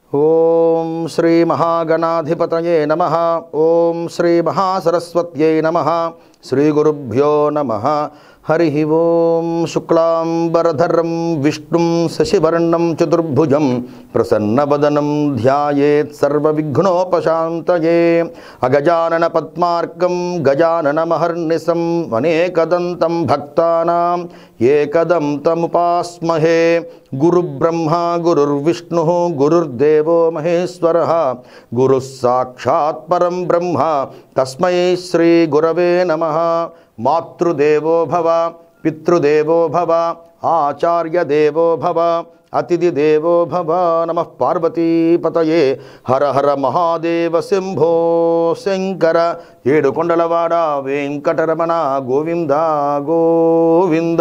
ఓం శ్రీ మహాగణాధిపతయే నమ ఓం శ్రీ మహాసరస్వత్యై నమ శ్రీ గురుభ్యో నమ హరి ఓం శుక్లాంబరధరం విష్ణుం శశివర్ణం చతుర్భుజం ప్రసన్నవదనం ధ్యాయేత్ సర్వవిఘ్నోపశాంతయే అగజానన పద్మార్కం గజాననమహర్నిశం అనేకదంతం భక్తానాం ఏకదంతముపాస్మహే గురుబ్రహ్మా గురుర్విష్ణు గురుర్దేవో మహేశ్వర గురు సాక్షాత్ పరం బ్రహ్మ తస్మై శ్రీ గురవే నమ మాతృదేవో భవ పితృదేవో భవ ఆచార్యదేవో భవ అతిథిదేవో భవ నమ పార్వతీపతయే హర హర మహాదేవ శంభో శంకర ఏడుకొండలవాడ వెంకటరమణ గోవింద గోవింద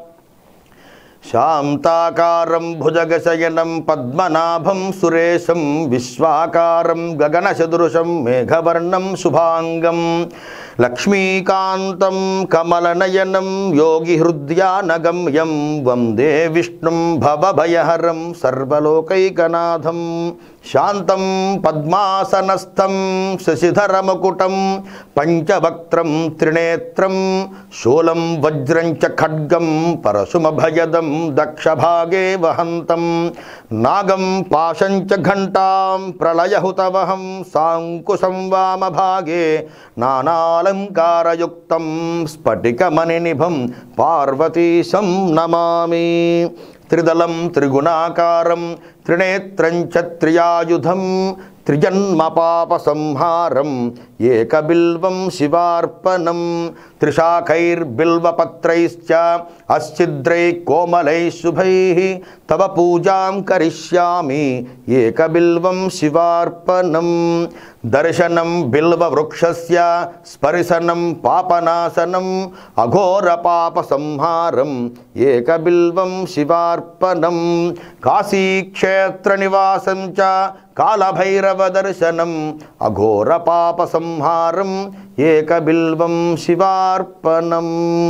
శాంతాకారం భుజగశయనం పద్మనాభం సురేశం విశ్వాకారం గగనసదృశం మేఘవర్ణం శుభాంగం లక్ష్మీకాంతం కమలనయనం యోగిహృద్యానగమ్యం వందే విష్ణుం భవభయహరం సర్వలోకైకనాథం శాంతం పద్మాసనస్థం శశిధరముకుటం పంచవక్త్రం త్రినేత్రం శూలం వజ్రం చ ఖడ్గం పరశుమభయదం దక్షభాగే వహంతం నాగం పాశం చ ఘంటాం ప్రళయహుతవహం సాంకుశం వామభాగే నానాలంకారయుక్తం స్ఫటికమణినిభం పార్వతీశం నమామి త్రిదలం త్రిగుణాకారం త్రినేత్రం చ త్రియాయుధం త్రిజన్మ పాప సంహారం ఏకబిల్వం శివార్పణం త్రిశాఖైర్బిల్వపత్రైశ్చ అశ్చిద్రై కోమలై శుభై తవ పూజాం కరిష్యామి ఏకబిల్వం శివార్పణం దర్శనం బిల్వవృక్షస్య స్పర్శనం పాపనాశనం అఘోర పాప సంహారం ఏకబిల్వం శివార్పణం కాశీక్షేత్ర నివాసం చ కాలభైరవ దర్శనం అఘోర పాప సంహారం ఏకబిల్వం శివార్పణం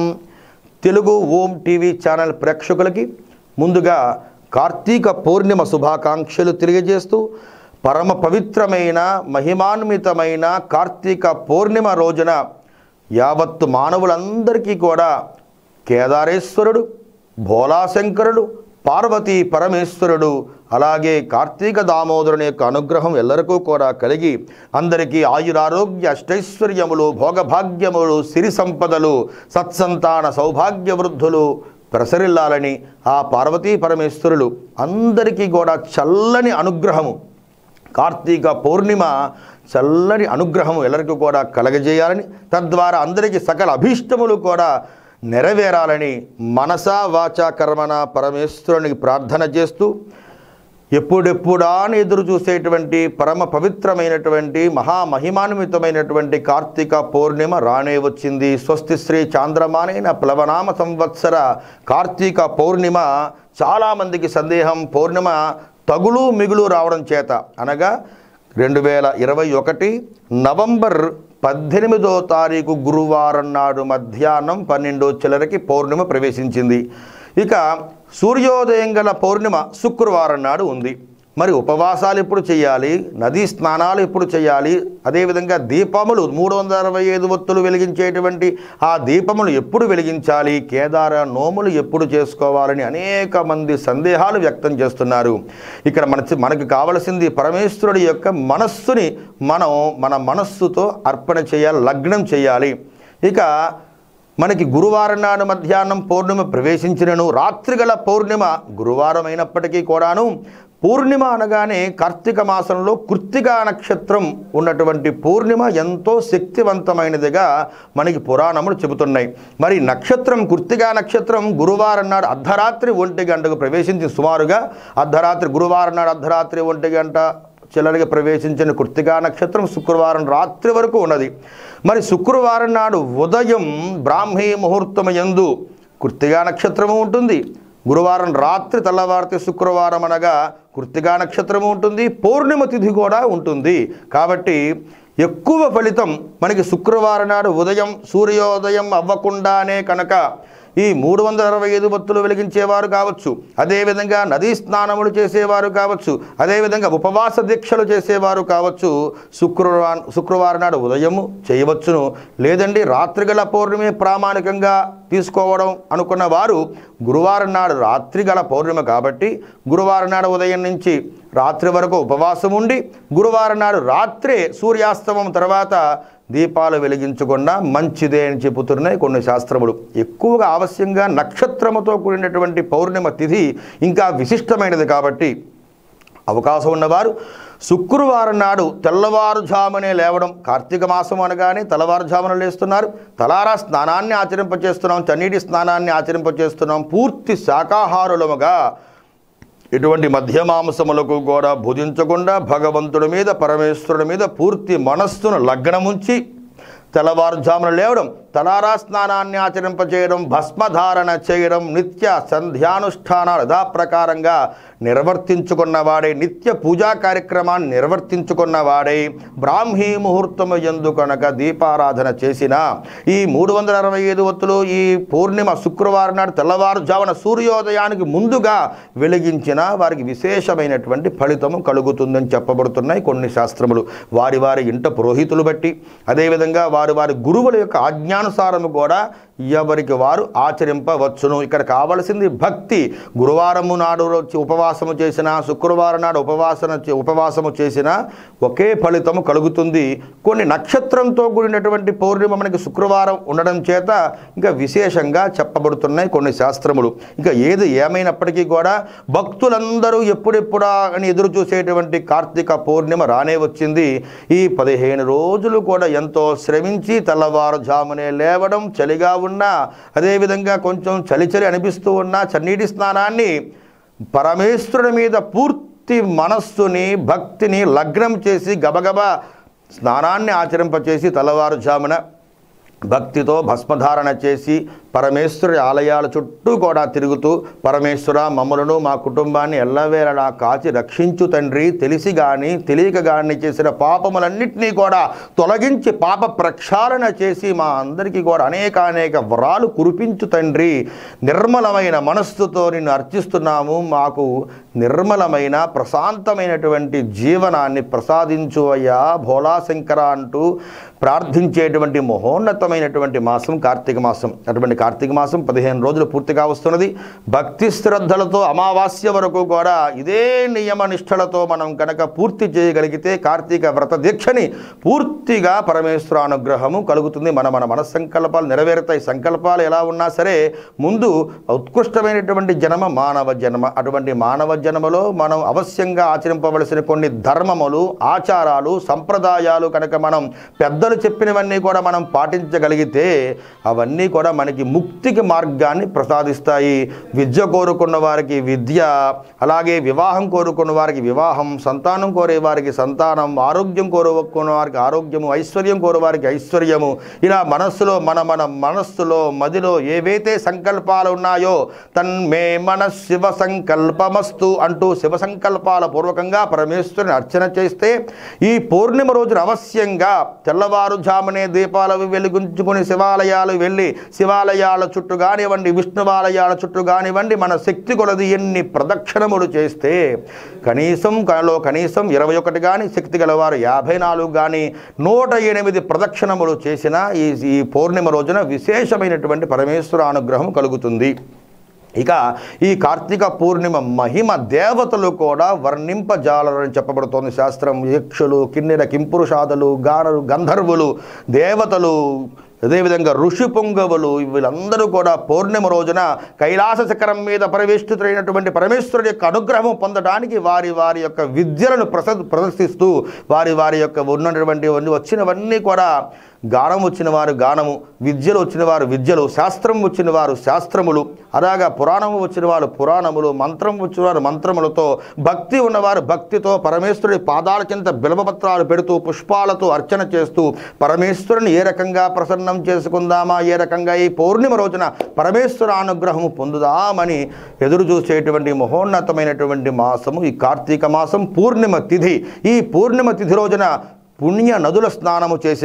తెలుగు ఓం టీవీ ఛానల్ ప్రేక్షకులకి ముందుగా కార్తీక పౌర్ణిమ శుభాకాంక్షలు తెలియజేస్తూ పరమ పవిత్రమైన మహిమాన్వితమైన కార్తీక పౌర్ణిమ రోజున యావత్తు మానవులందరికీ కూడా కేదారేశ్వరుడు భోలాశంకరుడు పార్వతీ పరమేశ్వరుడు అలాగే కార్తీక దామోదరుని యొక్క అనుగ్రహం ఎల్లరికూ కూడా కలిగి అందరికీ ఆయురారోగ్య అష్టైశ్వర్యములు భోగభాగ్యములు సిరి సంపదలు సత్సంతాన సౌభాగ్య వృద్ధులు ప్రసరిల్లాలని ఆ పార్వతీ పరమేశ్వరులు అందరికీ కూడా చల్లని అనుగ్రహము కార్తీక పౌర్ణిమ చల్లని అనుగ్రహం ఎల్లరికీ కూడా కలగజేయాలని తద్వారా అందరికీ సకల అభీష్టములు కూడా నెరవేరాలని మనసా వాచా కర్మన పరమేశ్వరునికి ప్రార్థన చేస్తూ ఎప్పుడెప్పుడా అని ఎదురు చూసేటువంటి పరమ పవిత్రమైనటువంటి మహామహిమాన్వితమైనటువంటి కార్తీక పౌర్ణిమ రానే వచ్చింది స్వస్తి శ్రీ చాంద్రమానైన ప్లవనామ సంవత్సర కార్తీక పౌర్ణిమ చాలామందికి సందేహం పౌర్ణిమ తగులు మిగులు రావడం చేత అనగా రెండు వేల ఇరవై ఒకటి నవంబర్ పద్దెనిమిదో తారీఖు గురువారం నాడు మధ్యాహ్నం పన్నెండో చిల్లరకి పౌర్ణిమ ప్రవేశించింది ఇక సూర్యోదయం గల పౌర్ణిమ శుక్రవారం నాడు ఉంది మరి ఉపవాసాలు ఎప్పుడు చేయాలి నదీ స్నానాలు ఎప్పుడు చేయాలి అదేవిధంగా దీపములు మూడు వందల అరవై ఐదు ఒత్తులు వెలిగించేటువంటి ఆ దీపములు ఎప్పుడు వెలిగించాలి కేదార నోములు ఎప్పుడు చేసుకోవాలని అనేక మంది సందేహాలు వ్యక్తం చేస్తున్నారు ఇక్కడ మన మనకు కావలసింది పరమేశ్వరుడి యొక్క మనస్సుని మనం మన మనస్సుతో అర్పణ చేయాలి లగ్నం చేయాలి ఇక మనకి గురువారం నాడు మధ్యాహ్నం పౌర్ణిమ ప్రవేశించినను రాత్రిగల పౌర్ణిమ గురువారం అయినప్పటికీ కూడాను పూర్ణిమ అనగానే కార్తీక మాసంలో కృత్తికా నక్షత్రం ఉన్నటువంటి పూర్ణిమ ఎంతో శక్తివంతమైనదిగా మనకి పురాణములు చెబుతున్నాయి మరి నక్షత్రం కృత్తికా నక్షత్రం గురువారం నాడు అర్ధరాత్రి ఒంటి గంటకు ప్రవేశించి సుమారుగా అర్ధరాత్రి గురువారం నాడు అర్ధరాత్రి ఒంటి గంట చిల్లరగా ప్రవేశించిన కృత్తికా నక్షత్రం శుక్రవారం రాత్రి వరకు ఉన్నది మరి శుక్రవారం నాడు ఉదయం బ్రాహ్మీ ముహూర్తం ఎందు కృత్తిగా నక్షత్రము ఉంటుంది గురువారం రాత్రి తెల్లవారితే శుక్రవారం అనగా కృత్తిగా నక్షత్రము ఉంటుంది పౌర్ణిమ తిథి కూడా ఉంటుంది కాబట్టి ఎక్కువ ఫలితం మనకి శుక్రవారం నాడు ఉదయం సూర్యోదయం అవ్వకుండానే కనుక ఈ మూడు వందల అరవై ఐదు భక్తులు వెలిగించేవారు కావచ్చు అదేవిధంగా నదీ స్నానములు చేసేవారు కావచ్చు అదేవిధంగా ఉపవాస దీక్షలు చేసేవారు కావచ్చు శుక్రవారం శుక్రవారం నాడు ఉదయము చేయవచ్చును లేదండి రాత్రిగల పౌర్ణమి ప్రామాణికంగా తీసుకోవడం అనుకున్న వారు గురువారం నాడు రాత్రిగల పౌర్ణమి కాబట్టి గురువారం నాడు ఉదయం నుంచి రాత్రి వరకు ఉపవాసం ఉండి గురువారం నాడు రాత్రే సూర్యాస్తమం తర్వాత దీపాలు వెలిగించకుండా మంచిదే అని చెబుతున్నాయి కొన్ని శాస్త్రములు ఎక్కువగా ఆవశ్యంగా నక్షత్రముతో కూడినటువంటి పౌర్ణిమ తిథి ఇంకా విశిష్టమైనది కాబట్టి అవకాశం ఉన్నవారు శుక్రవారం నాడు తెల్లవారుజామునే లేవడం కార్తీక మాసం అనగానే తెల్లవారుజామున లేస్తున్నారు తలారా స్నానాన్ని ఆచరింపచేస్తున్నాం చన్నీటి స్నానాన్ని ఆచరింపచేస్తున్నాం పూర్తి శాకాహారులముగా ఇటువంటి మధ్య మాంసములకు కూడా భుజించకుండా భగవంతుడి మీద పరమేశ్వరుడి మీద పూర్తి మనస్సును లగ్నముంచి తెల్లవారుజామున లేవడం తలారా స్నానాన్ని ఆచరింపచేయడం భస్మధారణ చేయడం నిత్య సంధ్యానుష్ఠానాలు యథాప్రకారంగా నిర్వర్తించుకున్నవాడే నిత్య పూజా కార్యక్రమాన్ని నిర్వర్తించుకున్నవాడే బ్రాహ్మీ ముహూర్తము ఎందు కనుక దీపారాధన చేసిన ఈ మూడు వందల అరవై ఐదు ఒత్తులు ఈ పూర్ణిమ శుక్రవారం నాడు తెల్లవారుజామున సూర్యోదయానికి ముందుగా వెలిగించిన వారికి విశేషమైనటువంటి ఫలితము కలుగుతుందని చెప్పబడుతున్నాయి కొన్ని శాస్త్రములు వారి వారి ఇంట పురోహితులు బట్టి అదేవిధంగా వారి వారి గురువుల యొక్క ఆజ్ఞానుసారము కూడా ఎవరికి వారు ఆచరింపవచ్చును ఇక్కడ కావలసింది భక్తి గురువారము నాడు వచ్చి ఉపవాసము చేసిన శుక్రవారం నాడు ఉపవాసన చే- ఉపవాసము చేసిన ఒకే ఫలితము కలుగుతుంది కొన్ని నక్షత్రంతో కూడినటువంటి పౌర్ణిమ మనకి శుక్రవారం ఉండడం చేత ఇంకా విశేషంగా చెప్పబడుతున్నాయి కొన్ని శాస్త్రములు ఇంకా ఏది ఏమైనప్పటికీ కూడా భక్తులందరూ ఎప్పుడెప్పుడా అని ఎదురు చూసేటువంటి కార్తీక పౌర్ణిమ రానే వచ్చింది ఈ పదిహేను రోజులు కూడా ఎంతో శ్రమించి తెల్లవారుజామునే లేవడం చలిగా ఉన్నా అదేవిధంగా కొంచెం చలి చలి అనిపిస్తూ ఉన్నా చన్నీటి స్నానాన్ని పరమేశ్వరుడి మీద పూర్తి మనస్సుని భక్తిని లగ్నం చేసి గబగబా స్నానాన్ని ఆచరింపచేసి తెల్లవారుజామున భక్తితో భస్మధారణ చేసి పరమేశ్వరి ఆలయాల చుట్టూ కూడా తిరుగుతూ పరమేశ్వర మమ్మలను మా కుటుంబాన్ని ఎల్లవేళలా కాచి రక్షించు తండ్రి తెలిసి గాని తెలియక గాని చేసిన పాపములన్నింటినీ కూడా తొలగించి పాప ప్రక్షాళన చేసి మా అందరికీ కూడా అనేక అనేక వరాలు కురిపించు తండ్రి నిర్మలమైన మనస్సుతో నిన్ను అర్చిస్తున్నాము మాకు నిర్మలమైన ప్రశాంతమైనటువంటి జీవనాన్ని ప్రసాదించు అయ్యా భోలాశంకర అంటూ ప్రార్థించేటువంటి మహోన్నతమైనటువంటి మాసం కార్తీక మాసం అటువంటి కార్తీక మాసం పదిహేను రోజులు పూర్తిగా వస్తున్నది భక్తి శ్రద్ధలతో అమావాస్య వరకు కూడా ఇదే నియమ నిష్టలతో మనం కనుక పూర్తి చేయగలిగితే కార్తీక వ్రత దీక్షని పూర్తిగా పరమేశ్వర అనుగ్రహము కలుగుతుంది మన మన మనస్సంకల్పాలు నెరవేరుతాయి సంకల్పాలు ఎలా ఉన్నా సరే ముందు ఉత్కృష్టమైనటువంటి జన్మ మానవ జన్మ అటువంటి మానవ జన్మలో మనం అవశ్యంగా ఆచరింపవలసిన కొన్ని ధర్మములు ఆచారాలు సంప్రదాయాలు కనుక మనం పెద్దలు చెప్పినవన్నీ కూడా మనం పాటించగలిగితే అవన్నీ కూడా మనకి ముక్తికి మార్గాన్ని ప్రసాదిస్తాయి విద్య కోరుకున్న వారికి విద్య అలాగే వివాహం కోరుకున్న వారికి వివాహం సంతానం కోరే వారికి సంతానం ఆరోగ్యం కోరుకున్న వారికి ఆరోగ్యము ఐశ్వర్యం కోరు వారికి ఐశ్వర్యము ఇలా మనస్సులో మన మన మనస్సులో మదిలో ఏవైతే సంకల్పాలు ఉన్నాయో తన్మే మన శివ సంకల్పమస్తు అంటూ శివ సంకల్పాల పూర్వకంగా పరమేశ్వరుని అర్చన చేస్తే ఈ పౌర్ణిమ రోజున అవశ్యంగా తెల్లవారుజామునే దీపాలు వెలిగించుకుని శివాలయాలు వెళ్ళి శివాలయాల చుట్టూ కానివ్వండి విష్ణువాలయాల చుట్టూ కానివ్వండి మన శక్తి కొలది ఎన్ని ప్రదక్షిణములు చేస్తే కనీసం కనలో కనీసం ఇరవై ఒకటి కానీ శక్తి గలవారు యాభై నాలుగు కానీ నూట ఎనిమిది ప్రదక్షిణములు చేసిన ఈ ఈ పౌర్ణిమ రోజున విశేషమైనటువంటి పరమేశ్వర అనుగ్రహం కలుగుతుంది ఇక ఈ కార్తీక పూర్ణిమ మహిమ దేవతలు కూడా వర్ణింపజాలరని చెప్పబడుతోంది శాస్త్రం యక్షులు కిన్నెర కింపురుషాదులు గానరు గంధర్వులు దేవతలు అదేవిధంగా ఋషి పొంగవులు వీళ్ళందరూ కూడా పౌర్ణిమ రోజున కైలాస శిఖరం మీద పరివేష్టితులైనటువంటి పరమేశ్వరుడి యొక్క అనుగ్రహం పొందడానికి వారి వారి యొక్క విద్యలను ప్రస ప్రదర్శిస్తూ వారి వారి యొక్క ఉన్నటువంటి వచ్చినవన్నీ కూడా గానం వచ్చిన వారు గానము విద్యలు వచ్చిన వారు విద్యలు శాస్త్రం వచ్చిన వారు శాస్త్రములు అలాగా పురాణము వచ్చిన వారు పురాణములు మంత్రం వచ్చిన వారు మంత్రములతో భక్తి ఉన్నవారు భక్తితో పరమేశ్వరుడి పాదాల కింద బిలవపత్రాలు పెడుతూ పుష్పాలతో అర్చన చేస్తూ పరమేశ్వరుని ఏ రకంగా ప్రసన్నం చేసుకుందామా ఏ రకంగా ఈ పౌర్ణిమ రోజున పరమేశ్వర అనుగ్రహము పొందుదామని ఎదురు చూసేటువంటి మహోన్నతమైనటువంటి మాసము ఈ కార్తీక మాసం పూర్ణిమ తిథి ఈ పూర్ణిమ తిథి రోజున పుణ్య నదుల స్నానము చేసిన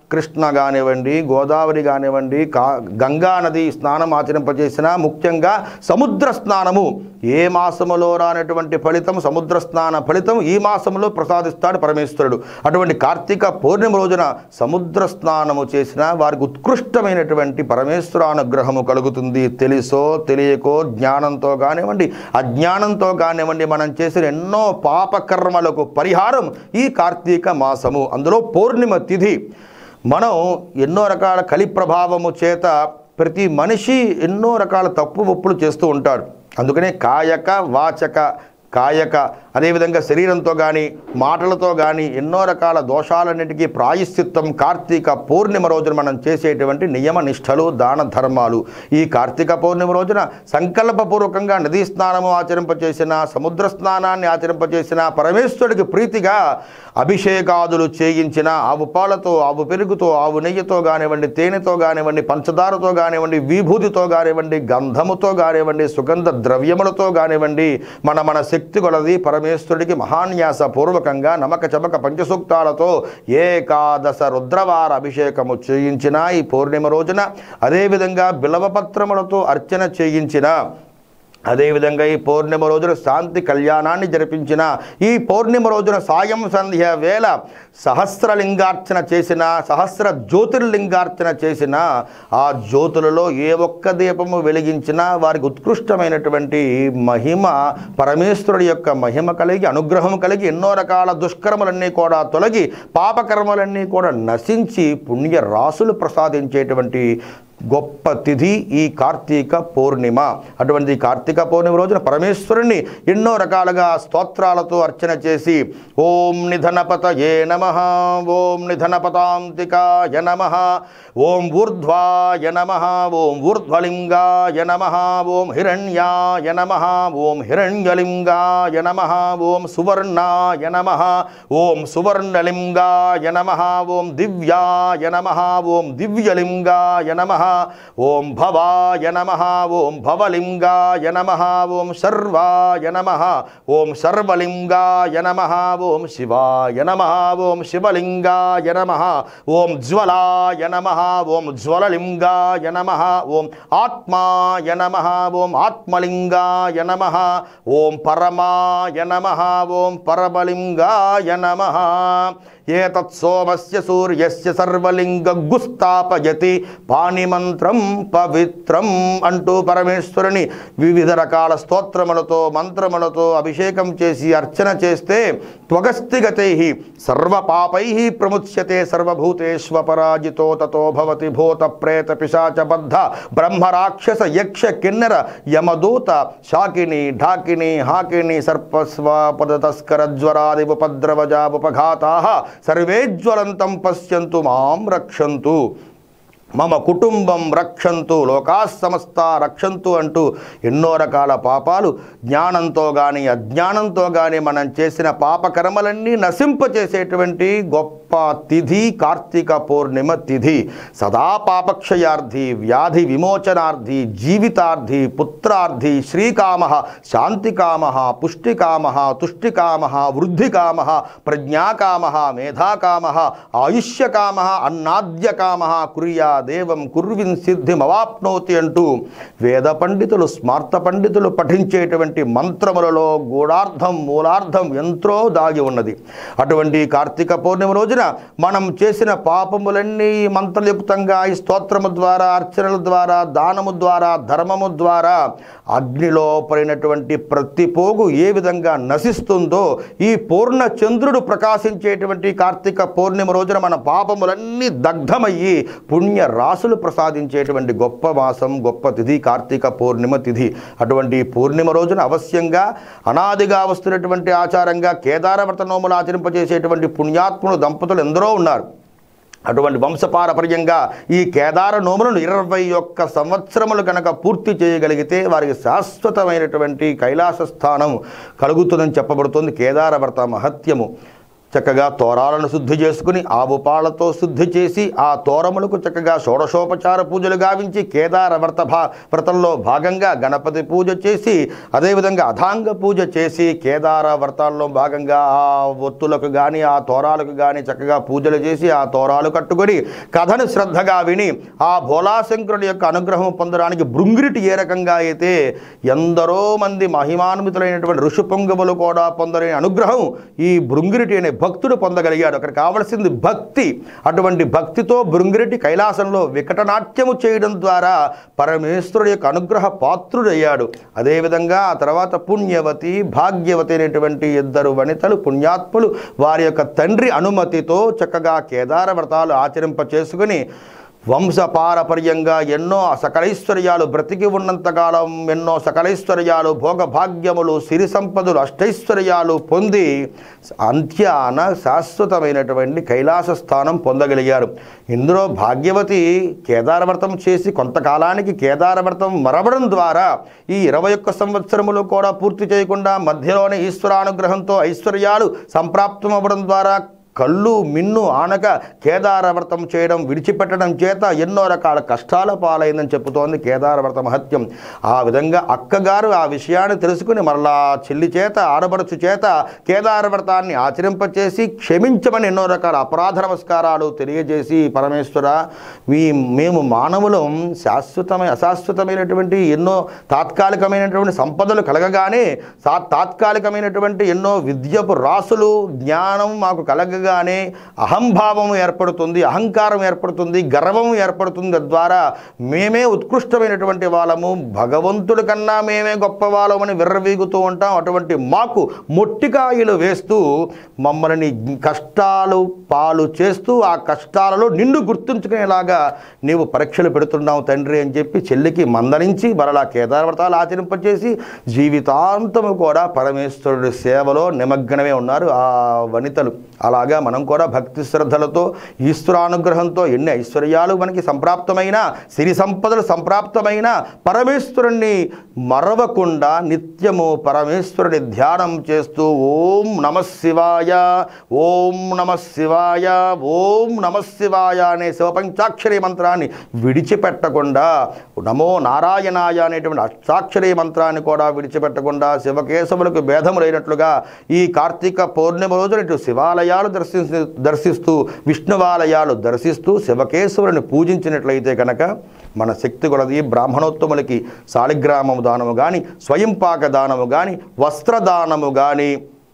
కృష్ణ కానివ్వండి గోదావరి కానివ్వండి కా గంగా నది స్నానం ఆచరింపజేసినా ముఖ్యంగా సముద్ర స్నానము ఏ మాసములో రానటువంటి ఫలితం సముద్ర స్నాన ఫలితం ఈ మాసంలో ప్రసాదిస్తాడు పరమేశ్వరుడు అటువంటి కార్తీక పౌర్ణమి రోజున సముద్ర స్నానము చేసిన వారికి ఉత్కృష్టమైనటువంటి పరమేశ్వర అనుగ్రహము కలుగుతుంది తెలుసో తెలియకో జ్ఞానంతో కానివ్వండి అజ్ఞానంతో కానివ్వండి మనం చేసిన ఎన్నో పాపకర్మలకు పరిహారం ఈ కార్తీక మాసము అందులో పౌర్ణిమ తిథి మనం ఎన్నో రకాల కలి ప్రభావము చేత ప్రతి మనిషి ఎన్నో రకాల తప్పు ఒప్పులు చేస్తూ ఉంటాడు అందుకనే కాయక వాచక కాయక అదేవిధంగా శరీరంతో కానీ మాటలతో కానీ ఎన్నో రకాల దోషాలన్నిటికీ ప్రాయశ్చిత్తం కార్తీక పౌర్ణిమ రోజున మనం చేసేటువంటి నియమ నిష్టలు దాన ధర్మాలు ఈ కార్తీక పౌర్ణిమ రోజున సంకల్పపూర్వకంగా నదీ స్నానము ఆచరింపచేసిన సముద్ర స్నానాన్ని ఆచరింపచేసిన పరమేశ్వరుడికి ప్రీతిగా అభిషేకాదులు చేయించిన ఆవు పాలతో ఆవు పెరుగుతో ఆవు నెయ్యితో కానివ్వండి తేనెతో కానివ్వండి పంచదారతో కానివ్వండి విభూతితో కానివ్వండి గంధముతో కానివ్వండి సుగంధ ద్రవ్యములతో కానివ్వండి మన మన శక్తి కొలది పరమేశ్వరుడికి మహాన్యాస పూర్వకంగా నమక చమక పంచసూక్తాలతో ఏకాదశ రుద్రవార అభిషేకము చేయించిన ఈ పౌర్ణిమ రోజున అదేవిధంగా బిలవపత్రములతో అర్చన చేయించిన అదేవిధంగా ఈ పౌర్ణిమ రోజున శాంతి కళ్యాణాన్ని జరిపించిన ఈ పౌర్ణిమ రోజున సాయం సంధ్య వేళ సహస్రలింగార్చన చేసిన సహస్ర జ్యోతిర్లింగార్చన చేసిన ఆ జ్యోతులలో ఏ ఒక్క దీపము వెలిగించినా వారికి ఉత్కృష్టమైనటువంటి మహిమ పరమేశ్వరుడి యొక్క మహిమ కలిగి అనుగ్రహం కలిగి ఎన్నో రకాల దుష్కర్మలన్నీ కూడా తొలగి పాపకర్మలన్నీ కూడా నశించి పుణ్య రాసులు ప్రసాదించేటువంటి గొప్ప తిథి ఈ కార్తీక పౌర్ణిమ అటువంటి ఈ కార్తీక పౌర్ణిమ రోజున పరమేశ్వరుణ్ణి ఎన్నో రకాలుగా స్తోత్రాలతో అర్చన చేసి ఓం నిధనపతయే నమ ఓం నిధనపతాంతికాయ నమ ఓం ఊర్ధ్వాయ నమ ఓం ఊర్ధ్వలింగాయ నమ ఓం హిరణ్యాయ నమ ఓం హిరణ్యలింగాయ నమ ఓం సువర్ణాయ నమ ఓం సువర్ణలింగాయ నమ ఓం దివ్యాయ నమ ఓం దివ్యలింగాయ నమ ఓం భవాయ నమ ఓం భవలింగాయ నమ ఓం సర్వాయ నమ ఓం సర్వలింగాయ నమ ఓం శివాయ నమ ఓం శివలింగాయ నమ ఓం జ్వలాయ నమ ఓం జ్వలలింగాయ నమ ఓం ఆత్మాయ నమ ఓం ఆత్మలింగాయ నమ ఓం పరమాయ నమ ఓం పరమలింగాయ నమ ఏతత్ సోమస్య సూర్యస్య సర్వలింగ గుస్థాపయతి పాణిమంత్రం పవిత్రం అంటూ పరమేశ్వరుని వివిధ రకాల స్తోత్రములతో మంత్రములతో అభిషేకం చేసి అర్చన చేస్తే త్వగస్థిగతై సర్వపాపై ప్రముచ్యతే సర్వభూతేష్వపరాజితో తతో భవతి భూత ప్రేత పిశాచ బద్ధ బ్రహ్మ రాక్షస యక్ష కిన్నెర యమదూత శాకిని ఢాకిని హాకిని సర్పస్వాపద తస్కర జ్వరాది ఉపద్రవజా ఉపఘాతా సర్వే జ్వలంతం పశ్యంతు మాం రక్షంతు మమ కుటుంబం రక్షంతు లోకా సమస్త రక్షంతు అంటూ ఎన్నో రకాల పాపాలు జ్ఞానంతో కానీ అజ్ఞానంతో కానీ మనం చేసిన పాపకర్మలన్నీ నశింపచేసేటువంటి గొప్ప తిథి కార్తీక పౌర్ణిమ తిథి సదా పాపక్షయార్థి వ్యాధి విమోచనార్థి జీవితార్థి పుత్రార్థి శ్రీకామ శాంతికామ పుష్టికామ తుష్టికామ వృద్ధికామ ప్రజ్ఞాకామ మేధాకామ ఆయుష్యకామ అన్నాద్యకామ కుర్యా దేవం కుర్విన్ సిద్ధిమవాప్నోతి అంటూ వేద పండితులు స్మార్త పండితులు పఠించేటువంటి మంత్రములలో గూఢార్థం మూలార్థం ఎంతో దాగి ఉన్నది అటువంటి కార్తీక పౌర్ణమి రోజున మనం చేసిన పాపములన్నీ మంత్రయుక్తంగా ఈ స్తోత్రము ద్వారా అర్చనల ద్వారా దానము ద్వారా ధర్మము ద్వారా అగ్నిలో పడినటువంటి ప్రతి పోగు ఏ విధంగా నశిస్తుందో ఈ పూర్ణ చంద్రుడు ప్రకాశించేటువంటి కార్తీక పౌర్ణిమ రోజున మన పాపములన్నీ దగ్ధమయ్యి పుణ్య రాసులు ప్రసాదించేటువంటి గొప్ప మాసం గొప్ప తిథి కార్తీక పౌర్ణిమ తిథి అటువంటి పూర్ణిమ రోజున అవశ్యంగా అనాదిగా వస్తున్నటువంటి ఆచారంగా కేదారవ్రత నోములు ఆచరింపజేసేటువంటి పుణ్యాత్ములు దంపతులు ఎందరో ఉన్నారు అటువంటి వంశపారపర్యంగా ఈ కేదార నోములను ఇరవై ఒక్క సంవత్సరములు కనుక పూర్తి చేయగలిగితే వారికి శాశ్వతమైనటువంటి కైలాస స్థానం కలుగుతుందని చెప్పబడుతుంది కేదారవ్రత మహత్యము చక్కగా తోరాలను శుద్ధి చేసుకుని ఆవు పాలతో శుద్ధి చేసి ఆ తోరములకు చక్కగా షోడశోపచార పూజలు గావించి కేదార వ్రత భా వ్రతంలో భాగంగా గణపతి పూజ చేసి అదేవిధంగా అధాంగ పూజ చేసి కేదార వ్రతాల్లో భాగంగా ఆ ఒత్తులకు కానీ ఆ తోరాలకు కానీ చక్కగా పూజలు చేసి ఆ తోరాలు కట్టుకొని కథను శ్రద్ధగా విని ఆ భోలాశంకరుడి యొక్క అనుగ్రహం పొందడానికి భృంగిరిటి ఏ రకంగా అయితే ఎందరో మంది మహిమాన్వితులైనటువంటి ఋషి పొంగములు కూడా పొందలేని అనుగ్రహం ఈ భృంగిరిటి అనే భక్తుడు పొందగలిగాడు అక్కడ కావలసింది భక్తి అటువంటి భక్తితో భృంగిరెడ్డి కైలాసంలో వికటనాట్యము చేయడం ద్వారా పరమేశ్వరుడు యొక్క అనుగ్రహ పాత్రుడయ్యాడు అదేవిధంగా ఆ తర్వాత పుణ్యవతి భాగ్యవతి అనేటువంటి ఇద్దరు వనితలు పుణ్యాత్ములు వారి యొక్క తండ్రి అనుమతితో చక్కగా కేదార వ్రతాలు ఆచరింప చేసుకుని వంశపారపర్యంగా ఎన్నో సకలైశ్వర్యాలు బ్రతికి ఉన్నంతకాలం ఎన్నో సకలైశ్వర్యాలు భోగభాగ్యములు సిరి సంపదలు అష్టైశ్వర్యాలు పొంది అంత్యాన శాశ్వతమైనటువంటి కైలాస స్థానం పొందగలిగారు ఇందులో భాగ్యవతి కేదారవ్రతం చేసి కొంతకాలానికి కేదారవ్రతం మరవడం ద్వారా ఈ ఇరవై ఒక్క సంవత్సరములు కూడా పూర్తి చేయకుండా మధ్యలోనే ఈశ్వరానుగ్రహంతో ఐశ్వర్యాలు సంప్రాప్తం అవ్వడం ద్వారా కళ్ళు మిన్ను ఆనక కేదార వ్రతం చేయడం విడిచిపెట్టడం చేత ఎన్నో రకాల కష్టాల పాలైందని చెప్పుతోంది కేదార వ్రత మహత్యం ఆ విధంగా అక్కగారు ఆ విషయాన్ని తెలుసుకుని మరలా చెల్లి చేత ఆడబడుచు చేత కేదార వ్రతాన్ని ఆచరింపచేసి క్షమించమని ఎన్నో రకాల అపరాధ నమస్కారాలు తెలియజేసి పరమేశ్వర మీ మేము మానవులం శాశ్వతమైన అశాశ్వతమైనటువంటి ఎన్నో తాత్కాలికమైనటువంటి సంపదలు కలగగానే సా తాత్కాలికమైనటువంటి ఎన్నో విద్యపు రాసులు జ్ఞానం మాకు కలగగానే అహంభావము ఏర్పడుతుంది అహంకారం ఏర్పడుతుంది గర్వం ఏర్పడుతుంది తద్వారా మేమే ఉత్కృష్టమైనటువంటి వాళ్ళము భగవంతుడి కన్నా మేమే గొప్ప వాళ్ళమని విర్రవీగుతూ ఉంటాం అటువంటి మాకు మొట్టికాయలు వేస్తూ మమ్మల్ని కష్టాలు పాలు చేస్తూ ఆ కష్టాలలో నిన్ను గుర్తుంచుకునేలాగా నీవు పరీక్షలు పెడుతున్నావు తండ్రి అని చెప్పి చెల్లికి మందరించి మరలా కేదారవ్రతాలు ఆచరింపచేసి జీవితాంతము కూడా పరమేశ్వరుడి సేవలో నిమగ్నమే ఉన్నారు ఆ వనితలు అలాగా మనం కూడా భక్తి శ్రద్ధలతో ఈశ్వరానుగ్రహంతో ఎన్ని ఐశ్వర్యాలు మనకి సంప్రాప్తమైన సిరి సంపదలు సంప్రాప్తమైన పరమేశ్వరుణ్ణి మరవకుండా నిత్యము పరమేశ్వరుని ధ్యానం చేస్తూ ఓం నమ శివాయ ఓం నమ శివాయ ఓం నమ శివాయ అనే శివపంచాక్షరి మంత్రాన్ని విడిచిపెట్టకుండా నమో నారాయణాయ అనేటువంటి అష్టాక్షరి మంత్రాన్ని కూడా విడిచిపెట్టకుండా శివకేశవులకు భేదములైనట్లుగా ఈ కార్తీక పౌర్ణిమ రోజున ఇటు శివాలయాలు దర్శించి దర్శిస్తూ విష్ణువాలయాలు దర్శిస్తూ శివకేశవులను పూజించినట్లయితే కనుక మన శక్తి కొలది బ్రాహ్మణోత్తములకి శాలిగ్రామము దానము కానీ స్వయంపాక దానము కానీ వస్త్రదానము కానీ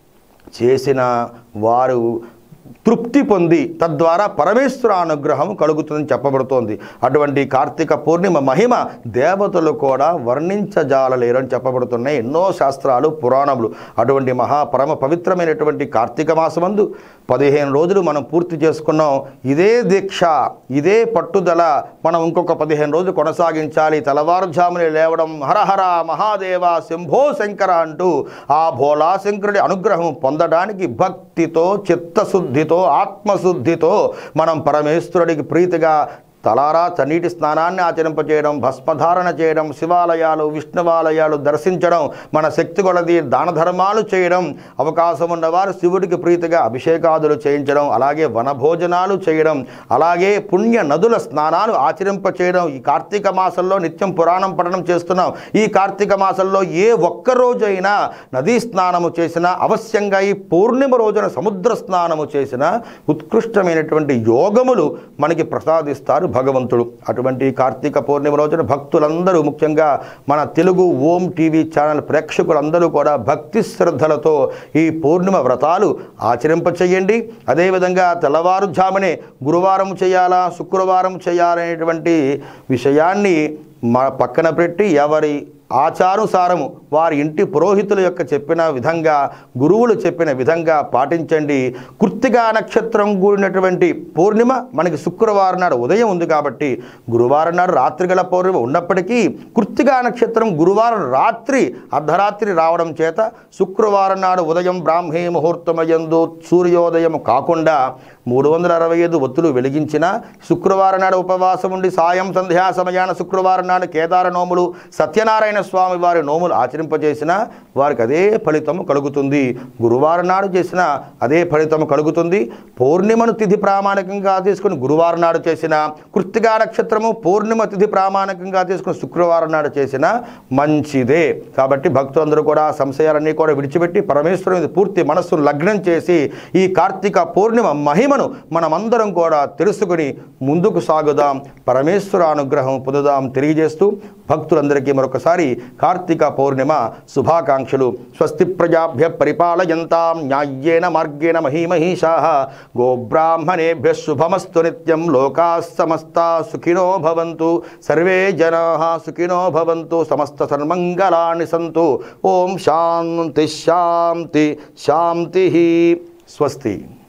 చేసిన వారు తృప్తి పొంది తద్వారా పరమేశ్వర అనుగ్రహం కలుగుతుందని చెప్పబడుతోంది అటువంటి కార్తీక పూర్ణిమ మహిమ దేవతలు కూడా వర్ణించజాలలేరని చెప్పబడుతున్నాయి ఎన్నో శాస్త్రాలు పురాణములు అటువంటి మహా పరమ పవిత్రమైనటువంటి కార్తీక మాసమందు పదిహేను రోజులు మనం పూర్తి చేసుకున్నాం ఇదే దీక్ష ఇదే పట్టుదల మనం ఇంకొక పదిహేను రోజులు కొనసాగించాలి తెల్లవారుజామునే లేవడం హరహర మహాదేవ శంభో శంకర అంటూ ఆ భోలా శంకరుడి అనుగ్రహం పొందడానికి భక్తితో చిత్తశుద్ధితో ఆత్మశుద్ధితో మనం పరమేశ్వరుడికి ప్రీతిగా తలారా చన్నీటి స్నానాన్ని ఆచరింపచేయడం భస్మధారణ చేయడం శివాలయాలు విష్ణువాలయాలు దర్శించడం మన శక్తి కొలది దాన ధర్మాలు చేయడం అవకాశం ఉన్నవారు శివుడికి ప్రీతిగా అభిషేకాదులు చేయించడం అలాగే వనభోజనాలు చేయడం అలాగే పుణ్య నదుల స్నానాలు ఆచరింపచేయడం ఈ కార్తీక మాసంలో నిత్యం పురాణం పఠనం చేస్తున్నాం ఈ కార్తీక మాసంలో ఏ ఒక్క రోజైనా నదీ స్నానము చేసినా అవశ్యంగా ఈ పూర్ణిమ రోజున సముద్ర స్నానము చేసిన ఉత్కృష్టమైనటువంటి యోగములు మనకి ప్రసాదిస్తారు భగవంతుడు అటువంటి కార్తీక పూర్ణిమ రోజున భక్తులందరూ ముఖ్యంగా మన తెలుగు ఓం టీవీ ఛానల్ ప్రేక్షకులందరూ కూడా భక్తి శ్రద్ధలతో ఈ పూర్ణిమ వ్రతాలు ఆచరింపచేయండి అదేవిధంగా తెల్లవారుజామునే గురువారం చేయాలా శుక్రవారం చేయాలనేటువంటి విషయాన్ని మా పక్కన పెట్టి ఎవరి ఆచానుసారము వారి ఇంటి పురోహితుల యొక్క చెప్పిన విధంగా గురువులు చెప్పిన విధంగా పాటించండి కృత్తిగా నక్షత్రం కూడినటువంటి పూర్ణిమ మనకి శుక్రవారం నాడు ఉదయం ఉంది కాబట్టి గురువారం నాడు రాత్రి గల పౌర్ణిమ ఉన్నప్పటికీ కృత్తిగా నక్షత్రం గురువారం రాత్రి అర్ధరాత్రి రావడం చేత శుక్రవారం నాడు ఉదయం బ్రాహ్మీ ముహూర్తమయందు సూర్యోదయం కాకుండా మూడు వందల అరవై ఐదు ఒత్తులు వెలిగించిన శుక్రవారం నాడు ఉపవాసం ఉండి సాయం సంధ్యా సమయాన శుక్రవారం నాడు కేదార నోములు సత్యనారాయణ సత్యనారాయణ స్వామి వారి నోములు ఆచరింపజేసిన వారికి అదే ఫలితము కలుగుతుంది గురువారం నాడు చేసిన అదే ఫలితము కలుగుతుంది పౌర్ణిమను తిథి ప్రామాణికంగా తీసుకుని గురువారం నాడు చేసిన కృత్తికా నక్షత్రము పూర్ణిమ తిథి ప్రామాణికంగా తీసుకుని శుక్రవారం నాడు చేసిన మంచిదే కాబట్టి భక్తులందరూ కూడా ఆ సంశయాలన్నీ కూడా విడిచిపెట్టి పరమేశ్వరుని మీద పూర్తి మనస్సును లగ్నం చేసి ఈ కార్తీక పూర్ణిమ మహిమను మనమందరం కూడా తెలుసుకుని ముందుకు సాగుదాం పరమేశ్వర అనుగ్రహం పొందుదాం తెలియజేస్తూ భక్తులందరికీ మరొకసారి కార్తీక పౌర్ణిమ శుభాకాంక్షలు స్వస్తి ప్రజాభ్య పరిపాలయంతాం న్యాయ్యేన మార్గేణ మహీమహీషా గోబ్రాహ్మణేభ్య శుభమస్తు నిత్యం లోకా సమస్తా సుఖినో భవంతు సర్వే జనా సుఖినో భవంతు సమస్త సన్మంగళాని సంతు ఓం శాంతి శాంతి శాంతి స్వస్తి